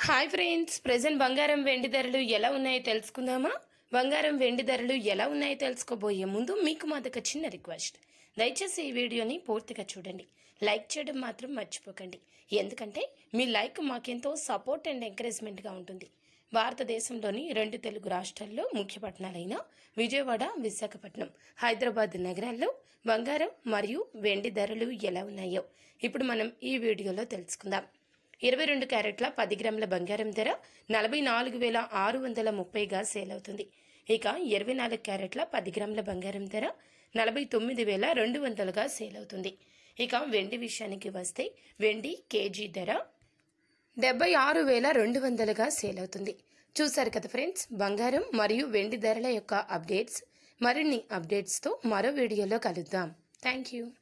hi friends present బంగారం వెండి ధరలు ఎలా ఉన్నాయో తెలుసుకుందామా బంగారం వెండి ధరలు ఎలా ఉన్నాయో తెలుసుకోబోయే ముందు మీకు మాదొక చిన్న రిక్వెస్ట్ దయచేసి ఈ వీడియోని పూర్తిగా చూడండి లైక్ చేయడం మాత్రం మర్చిపోకండి ఎందుకంటే మీ లైక్ మాకెంతో సపోర్ట్ అండ్ ఎంకరేజ్మెంట్గా ఉంటుంది భారతదేశంలోని రెండు తెలుగు రాష్ట్రాల్లో ముఖ్య పట్టణాలైన విజయవాడ విశాఖపట్నం హైదరాబాద్ నగరాల్లో బంగారం మరియు వెండి ధరలు ఎలా ఉన్నాయో ఇప్పుడు మనం ఈ వీడియోలో తెలుసుకుందాం ఇరవై రెండు క్యారెట్ల పది గ్రాముల బంగారం ధర నలభై నాలుగు వేల ఆరు వందల ముప్పైగా సేల్ అవుతుంది ఇక ఇరవై నాలుగు క్యారెట్ల పది గ్రాముల బంగారం ధర నలభై తొమ్మిది వేల రెండు వందలుగా సేల్ అవుతుంది ఇక వెండి విషయానికి వస్తే వెండి కేజీ ధర డెబ్బై ఆరు వేల రెండు వందలుగా సేల్ అవుతుంది చూశారు కదా ఫ్రెండ్స్ బంగారం మరియు వెండి ధరల యొక్క అప్డేట్స్ మరిన్ని అప్డేట్స్తో మరో వీడియోలో కలుద్దాం థ్యాంక్ యూ